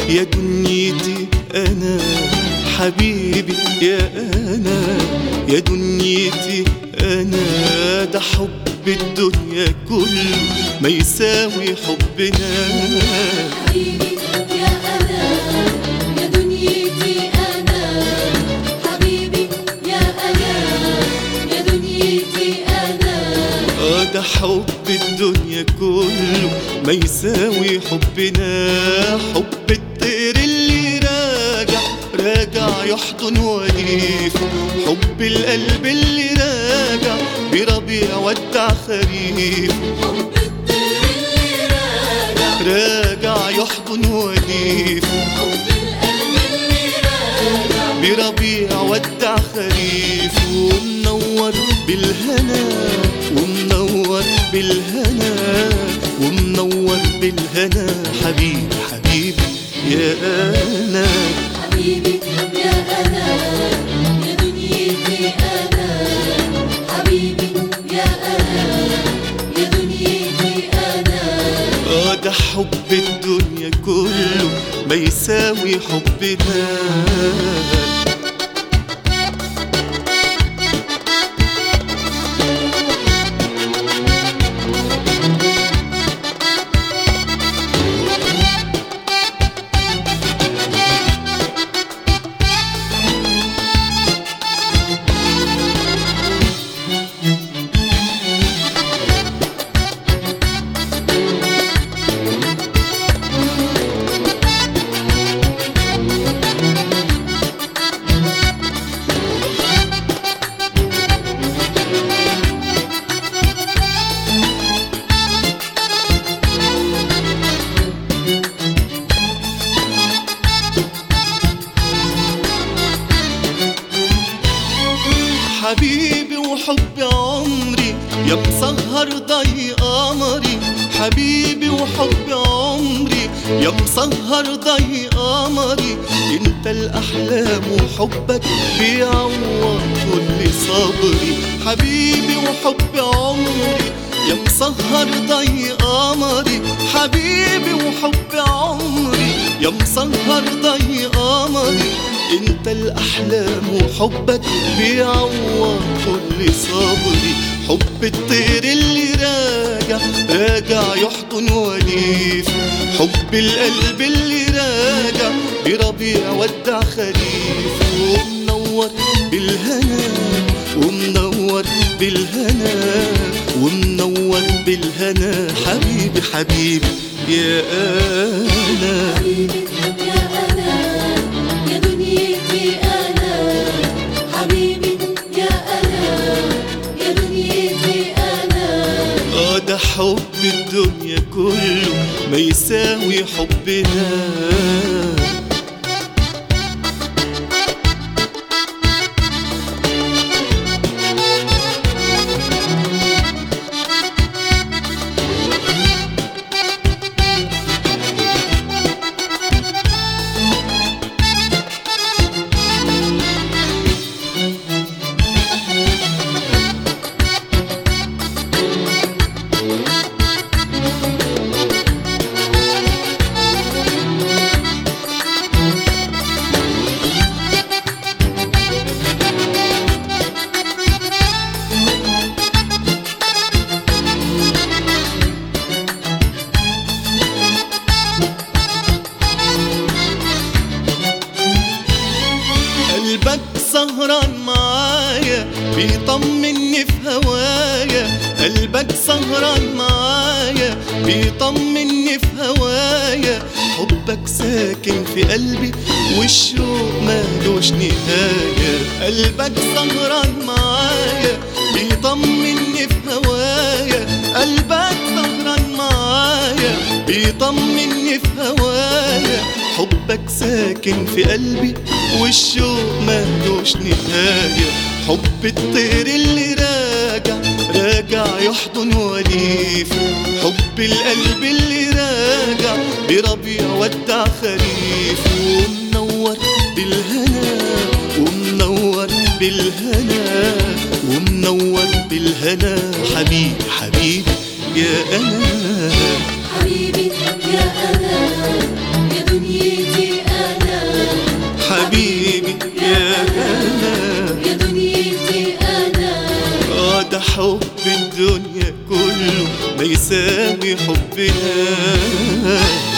يا دنيتي أنا حبيبي يا أنا يا دنيتي أنا ده حب الدنيا كله ما يساوي حبنا حبيبي يا أنا يا دنيتي أنا حبيبي يا أنا يا دنيتي أنا آه ده حب الدنيا كله ما يساوي حبنا حب الطير اللي راجع راجع يحضن وليف حب القلب اللي راجع بربيع ودع خريف حب الطير اللي راجع راجع يحضن وليف حب القلب اللي راجع بربيع ودع خريف ومنور بالهنا ومنور بالهنا ومنور بالهنا حبيبي حبيبي يا انا حبيبي يا أنا يا دنيتي أنا حبيبي يا أنا يا دنيتي أنا اه ده حب الدنيا كله ما يساوي حبنا حبيبي وحب عمري يا مسهر ضي قمري حبيبي وحب عمري يا مسهر ضي قمري انت الاحلام وحبك بيعوض كل صبري حبيبي وحب عمري يا مسهر ضي قمري حبيبي وحب عمري يا مسهر ضي قمري انت الاحلام وحبك بيعوض كل صبري حب الطير اللي راجع راجع يحضن وليف حب القلب اللي راجع بربيع ودع خريف ومنور بالهنا ومنور بالهنا ومنور بالهنا حبيبي حبيبي يا انا حبيبي يا أنا يا دنيتي أنا حبيبي يا أنا يا دنيتي أنا اه ده حب الدنيا كله ما يساوي حبنا قلبك سهران معايا بيطمني في هوايا قلبك سهران معايا بيطمني في هوايا حبك ساكن في قلبي والشوق مالوش نهاية قلبك سهران معايا بيطمني في هوايا قلبك سهران معايا بيطمني في هوايا حبك ساكن في قلبي والشوق مالوش نهاية حب الطير اللي راجع راجع يحضن وليف حب القلب اللي راجع بربيع ودع خريف ومنور بالهنا ومنور بالهنا ومنور بالهنا حبيبي حبيبي يا أنا حبيبي يا أنا يا دنيتي أنا حبيبي يا أنا يا دنيتي أنا آه ده حب الدنيا كله ما يساوي حبنا